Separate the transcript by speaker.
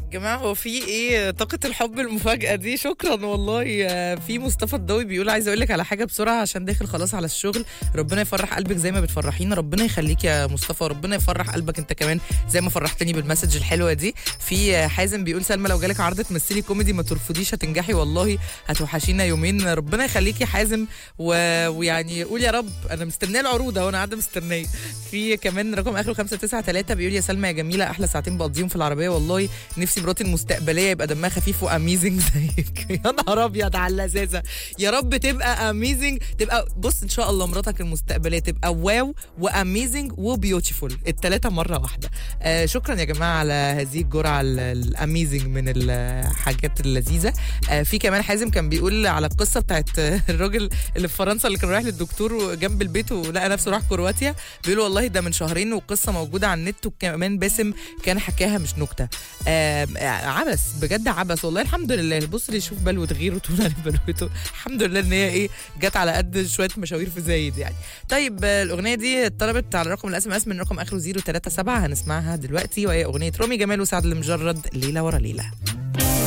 Speaker 1: جماعة هو في ايه طاقة الحب المفاجأة دي شكرا والله آه، في مصطفى الضوي بيقول عايز اقول لك على حاجة بسرعة عشان داخل خلاص على الشغل ربنا يفرح قلبك زي ما بتفرحينا ربنا يخليك يا مصطفى ربنا يفرح قلبك انت كمان زي ما فرحتني بالمسج الحلوة دي في آه، حازم بيقول سلمى لو جالك عرض تمثلي كوميدي ما ترفضيش هتنجحي والله هتوحشينا يومين ربنا يخليك يا حازم و... ويعني قول يا رب انا مستنيه العروض اهو انا قاعده مستنيه في كمان رقم اخره 593 بيقول يا سلمى يا جميله احلى ساعتين بقضيهم في العربيه والله نفسي مراتي المستقبليه يبقى دمها خفيف واميزنج زيك يا نهار ابيض على اللذاذه يا رب تبقى اميزنج تبقى بص ان شاء الله مراتك المستقبليه تبقى واو واميزنج وبيوتيفول الثلاثه مره واحده آه شكرا يا جماعه على هذه الجرعه الاميزنج من الحاجات اللذيذه آه في كمان حازم كان بيقول على القصه بتاعت الراجل اللي في فرنسا اللي كان رايح للدكتور جنب البيت ولقى نفسه راح كرواتيا بيقول والله ده من شهرين والقصه موجوده على النت وكمان باسم كان حكاها مش نكته آه عبس بجد عبس والله الحمد لله بص اللي يشوف بلوه غيره طول على بلوته الحمد لله ان هي ايه جت على قد شويه مشاوير في زايد يعني طيب آه، الاغنيه دي اتطلبت على رقم الاس ام اس من رقم اخره 037 هنسمعها دلوقتي وهي اغنيه رامي جمال وسعد المجرد ليله ورا ليله